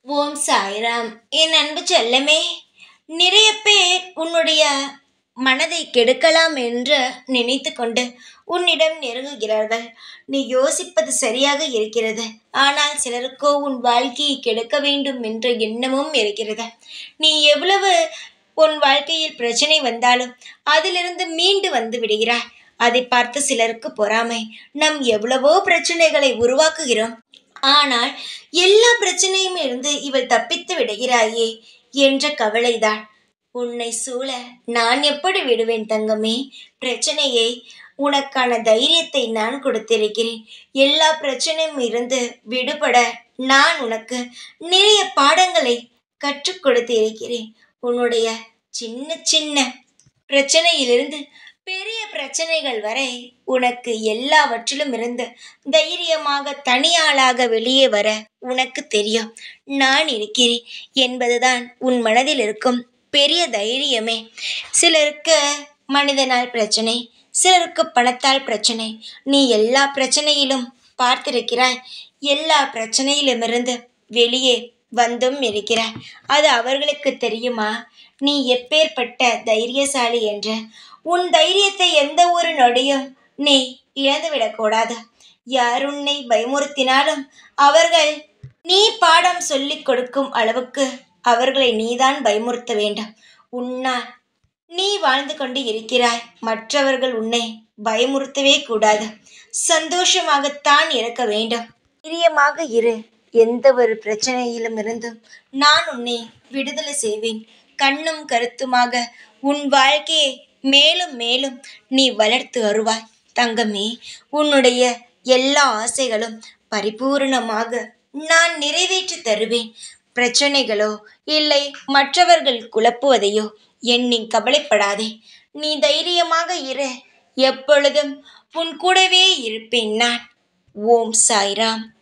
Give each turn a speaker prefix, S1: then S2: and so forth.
S1: ஓம் சாய்ராம் என் அன்பு செல்லமே நிறைய பேர் உன்னுடைய மனதை கெடுக்கலாம் என்று நினைத்து கொண்டு உன்னிடம் நெருங்குகிறார்கள் நீ யோசிப்பது சரியாக இருக்கிறது ஆனால் சிலருக்கோ உன் வாழ்க்கையை கெடுக்க வேண்டும் என்ற எண்ணமும் இருக்கிறது நீ எவ்வளவு உன் வாழ்க்கையில் பிரச்சனை வந்தாலும் அதிலிருந்து மீண்டு வந்து விடுகிறாய் அதை பார்த்து சிலருக்கு பொறாமை நம் எவ்வளவோ பிரச்சனைகளை உருவாக்குகிறோம் ஆனால் எல்லா பிரச்சனையும் இருந்து இவள் தப்பித்து விடுகிறாயே என்ற கவலைதான் உன்னை சூழ நான் எப்படி விடுவேன் தங்கமே பிரச்சனையை உனக்கான தைரியத்தை நான் கொடுத்திருக்கிறேன் எல்லா பிரச்சனையும் இருந்து விடுபட நான் உனக்கு நிறைய பாடங்களை கற்றுக் கொடுத்திருக்கிறேன் உன்னுடைய சின்ன சின்ன பிரச்சனையிலிருந்து பெரிய பிரச்சனைகள் வரை உனக்கு எல்லாவற்றிலும் இருந்து தைரியமாக தனியாளாக வெளியே வர உனக்கு தெரியும் நான் இருக்கிறேன் என்பதுதான் உன் மனதில் இருக்கும் பெரிய தைரியமே சிலருக்கு மனிதனால் பிரச்சனை சிலருக்கு பணத்தால் பிரச்சனை நீ எல்லா பிரச்சனையிலும் பார்த்திருக்கிறாய் எல்லா பிரச்சனையிலுமிருந்து வெளியே வந்தும் இருக்கிறாய் அது அவர்களுக்கு தெரியுமா நீ எப்பேற்பட்ட தைரியசாலி என்று உன் தைரியத்தை எந்த ஒரு நொடியும் நீ இழந்துவிடக்கூடாது யார் உன்னை பயமுறுத்தினாலும் அவர்கள் நீ பாடம் சொல்லிக் கொடுக்கும் அளவுக்கு அவர்களை நீதான் பயமுறுத்த வேண்டும் உன்னால் நீ வாழ்ந்து கொண்டு இருக்கிறாய் மற்றவர்கள் உன்னை பயமுறுத்தவே கூடாது சந்தோஷமாகத்தான் இருக்க வேண்டும் தைரியமாக இரு எந்த ஒரு பிரச்சனையிலும் இருந்தும் நான் உன்னை விடுதலை செய்வேன் கண்ணும் கருத்துமாக உன் வாழ்க்கையை மேலும் மேலும் நீ வளர்த்து வருவாய் தங்கமே உன்னுடைய எல்லா ஆசைகளும் பரிபூரணமாக நான் நிறைவேற்றி தருவேன் பிரச்சனைகளோ இல்லை மற்றவர்கள் குழப்புவதையோ எண்ணி கவலைப்படாதே நீ தைரியமாக இரு எப்பொழுதும் உன் கூடவே இருப்பேன் நான் ஓம் சாய்ராம்